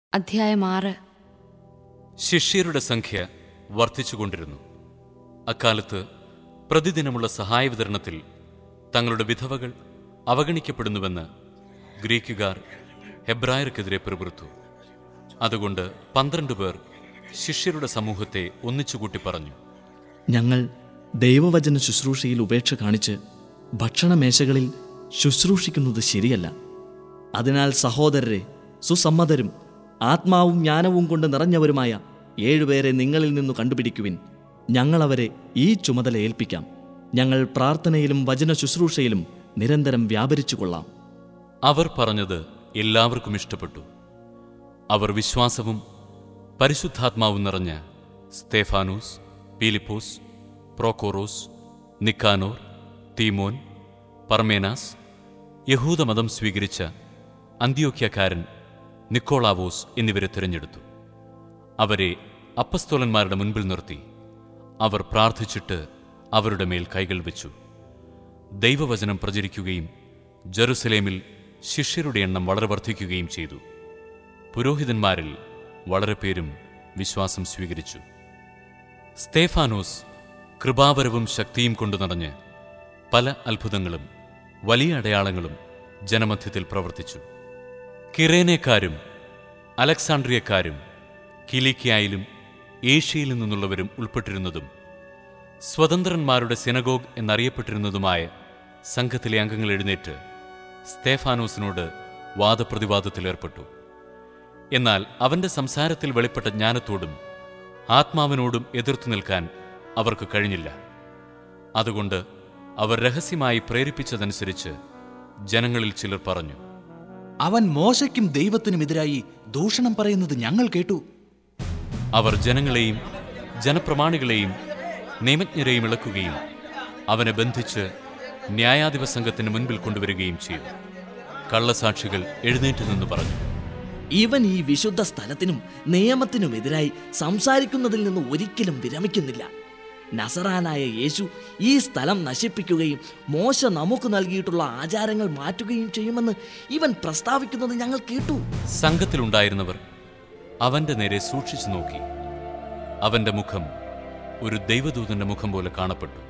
അധ്യായം ആറ് ശിഷ്യരുടെ സംഖ്യ വർദ്ധിച്ചുകൊണ്ടിരുന്നു അക്കാലത്ത് പ്രതിദിനമുള്ള സഹായ വിതരണത്തിൽ തങ്ങളുടെ വിധവകൾ അവഗണിക്കപ്പെടുന്നുവെന്ന് ഗ്രീക്കുകാർ ഹെബ്രായർക്കെതിരെ പിറുപിറുത്തു അതുകൊണ്ട് പന്ത്രണ്ട് പേർ ശിഷ്യരുടെ സമൂഹത്തെ ഒന്നിച്ചുകൂട്ടി പറഞ്ഞു ഞങ്ങൾ ദൈവവചന ശുശ്രൂഷയിൽ ഉപേക്ഷ കാണിച്ച് ഭക്ഷണമേശകളിൽ ശുശ്രൂഷിക്കുന്നത് ശരിയല്ല അതിനാൽ സഹോദരരെ സുസമ്മതരും ആത്മാവും ജ്ഞാനവും കൊണ്ട് നിറഞ്ഞവരുമായ ഏഴുപേരെ നിങ്ങളിൽ നിന്നു കണ്ടുപിടിക്കുവിൻ ഞങ്ങളവരെ ഈ ചുമതല ഏൽപ്പിക്കാം ഞങ്ങൾ പ്രാർത്ഥനയിലും വചന ശുശ്രൂഷയിലും നിരന്തരം വ്യാപരിച്ചു കൊള്ളാം അവർ പറഞ്ഞത് എല്ലാവർക്കും ഇഷ്ടപ്പെട്ടു അവർ വിശ്വാസവും പരിശുദ്ധാത്മാവും നിറഞ്ഞ സ്തേഫാനോസ് പീലിപ്പോസ് പ്രോക്കോറോസ് നിക്കാനോർ തീമോൻ പർമേനാസ് യഹൂദമതം സ്വീകരിച്ച അന്ത്യോക്യക്കാരൻ നിക്കോളാവോസ് എന്നിവരെ തിരഞ്ഞെടുത്തു അവരെ അപ്പസ്തോലന്മാരുടെ മുൻപിൽ നിർത്തി അവർ പ്രാർത്ഥിച്ചിട്ട് അവരുടെ മേൽ കൈകൾ വെച്ചു ദൈവവചനം പ്രചരിക്കുകയും ജെറുസലേമിൽ ശിഷ്യരുടെ എണ്ണം വളരെ വർദ്ധിക്കുകയും ചെയ്തു പുരോഹിതന്മാരിൽ വളരെ പേരും വിശ്വാസം സ്വീകരിച്ചു സ്തേഫാനോസ് കൃപാവരവും ശക്തിയും കൊണ്ടു നിറഞ്ഞ് പല അത്ഭുതങ്ങളും വലിയ അടയാളങ്ങളും ജനമധ്യത്തിൽ പ്രവർത്തിച്ചു കിറേനേക്കാരും അലക്സാണ്ട്രിയക്കാരും കിലിക്കിയായിലും ഏഷ്യയിൽ നിന്നുള്ളവരും ഉൾപ്പെട്ടിരുന്നതും സ്വതന്ത്രന്മാരുടെ സിനഗോഗ് എന്നറിയപ്പെട്ടിരുന്നതുമായ സംഘത്തിലെ അംഗങ്ങൾ എഴുന്നേറ്റ് സ്തേഫാനോസിനോട് വാദപ്രതിവാദത്തിലേർപ്പെട്ടു എന്നാൽ അവന്റെ സംസാരത്തിൽ വെളിപ്പെട്ട ജ്ഞാനത്തോടും ആത്മാവിനോടും എതിർത്തു നിൽക്കാൻ അവർക്ക് കഴിഞ്ഞില്ല അതുകൊണ്ട് അവർ രഹസ്യമായി പ്രേരിപ്പിച്ചതനുസരിച്ച് ജനങ്ങളിൽ ചിലർ പറഞ്ഞു അവൻ മോശയ്ക്കും ദൈവത്തിനും എതിരായി ദൂഷണം പറയുന്നത് ഞങ്ങൾ കേട്ടു അവർ ജനങ്ങളെയും ജനപ്രമാണികളെയും നിയമജ്ഞരെയും ഇളക്കുകയും അവനെ ബന്ധിച്ച് ന്യായാധിപ സംഘത്തിന് മുൻപിൽ കൊണ്ടുവരികയും ചെയ്തു കള്ളസാക്ഷികൾ എഴുന്നേറ്റ് നിന്ന് പറഞ്ഞു ഇവൻ ഈ വിശുദ്ധ സ്ഥലത്തിനും നിയമത്തിനുമെതിരായി സംസാരിക്കുന്നതിൽ നിന്ന് ഒരിക്കലും വിരമിക്കുന്നില്ല നസറാനായ യേശു ഈ സ്ഥലം നശിപ്പിക്കുകയും മോശ നമുക്ക് നൽകിയിട്ടുള്ള ആചാരങ്ങൾ മാറ്റുകയും ചെയ്യുമെന്ന് ഇവൻ പ്രസ്താവിക്കുന്നത് ഞങ്ങൾ കേട്ടു സംഘത്തിലുണ്ടായിരുന്നവർ അവന്റെ നേരെ സൂക്ഷിച്ചു നോക്കി അവന്റെ മുഖം ഒരു ദൈവദൂതന്റെ മുഖം പോലെ കാണപ്പെട്ടു